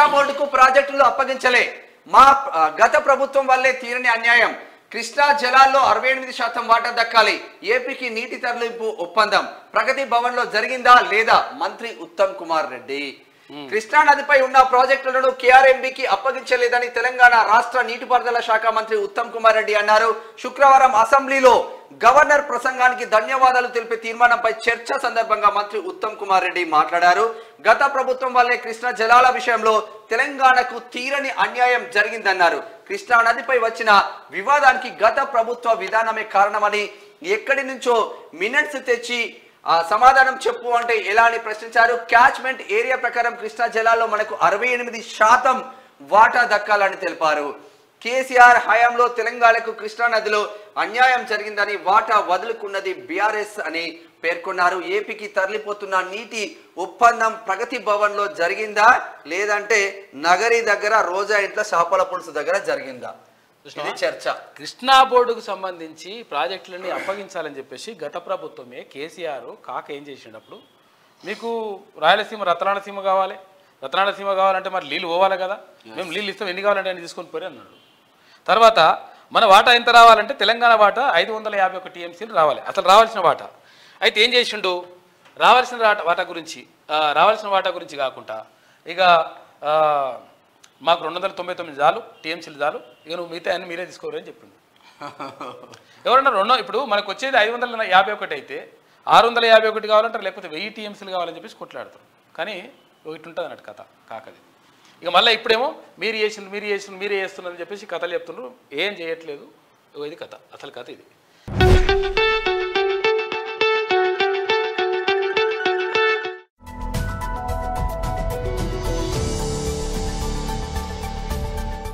కృష్ణా బోర్డుకు ప్రాజెక్టులు అప్పగించలే మా ఆ, గత ప్రభుత్వం వల్లే తీరని అన్యాయం కృష్ణా జలాల్లో అరవై ఎనిమిది శాతం వాటా దక్కాలి ఏపీకి నీటి తరలింపు ఒప్పందం ప్రగతి భవన్ లో జరిగిందా లేదా మంత్రి ఉత్తమ్ కుమార్ రెడ్డి కృష్ణా నదిపై ఉన్న ప్రాజెక్టులను కేఆర్ఎంబికి అప్పగించలేదని తెలంగాణ రాష్ట్ర నీటిపారుదల శాఖ మంత్రి ఉత్తమ్ కుమార్ రెడ్డి అన్నారు శుక్రవారం అసెంబ్లీలో గవర్నర్ ప్రసంగానికి ధన్యవాదాలు తెలిపే తీర్మానంపై చర్చ సందర్భంగా మంత్రి ఉత్తమ్ కుమార్ రెడ్డి మాట్లాడారు గత ప్రభుత్వం వల్లే కృష్ణా జలాల విషయంలో తెలంగాణకు తీరని అన్యాయం జరిగిందన్నారు కృష్ణా నదిపై వచ్చిన వివాదానికి గత ప్రభుత్వ విధానమే కారణమని ఎక్కడి నుంచో మినిట్స్ తెచ్చి ఆ సమాధానం చెప్పు అంటే ఎలా అని ప్రశ్నించారు క్యాచ్మెంట్ ఏరియా ప్రకారం కృష్ణా జిల్లాలో మనకు అరవై ఎనిమిది శాతం వాటా దక్కాలని తెలిపారు కేసీఆర్ హయాంలో తెలంగాణకు కృష్ణా నదిలో అన్యాయం జరిగిందని వాటా వదులుకున్నది బీఆర్ఎస్ అని పేర్కొన్నారు ఏపీకి తరలిపోతున్న నీటి ఒప్పందం ప్రగతి భవన్ లో జరిగిందా లేదంటే నగరి దగ్గర రోజా ఇంట్లో చేపల పులుసు దగ్గర జరిగిందా ఇది చర్చ కృష్ణా బోర్డుకు సంబంధించి ప్రాజెక్టులన్నీ అప్పగించాలని చెప్పేసి గత ప్రభుత్వమే కేసీఆర్ కాక ఏం చేసినప్పుడు మీకు రాయలసీమ రత్నాలసీమ కావాలి రత్నాలసీమ కావాలంటే మరి నీళ్ళు పోవాలి కదా మేము నీళ్ళు ఇస్తాం ఎన్ని కావాలంటే అన్ని తీసుకొని పోయి అన్నాడు తర్వాత మన వాటా ఎంత రావాలంటే తెలంగాణ వాటా ఐదు వందల యాభై ఒక టీఎంసీలు రావాలి అసలు రావాల్సిన వాటా అయితే ఏం చేసిండు రావాల్సిన వాటా వాటా గురించి ఆ, రావాల్సిన వాటా గురించి కాకుండా ఇక ఆ, మాకు రెండు వందల తొంభై తొమ్మిది చాలు టీఎంసీలు చాలు ఇక నువ్వు మిగతా అన్ని మీరే తీసుకోరు అని చెప్పిండు ఎవరన్నా రెండో ఇప్పుడు మనకు వచ్చేది ఐదు వందల యాభై ఒకటి అయితే ఆరు వందల యాభై ఒకటి కావాలంటారు లేకపోతే వెయ్యి టీఎంసీలు కావాలని చెప్పేసి కొట్లాడతారు కానీ ఇటు ఉంటుంది అన్నట్టు కథ కాకది ఇక మళ్ళీ ఇప్పుడేమో మీరు చేసిండ్రు మీరు చేసిండ్రు మీరే చేస్తున్నారని చెప్పేసి కథలు చెప్తున్నారు ఏం చేయట్లేదు ఇగో ఇది కథ అసలు కథ ఇది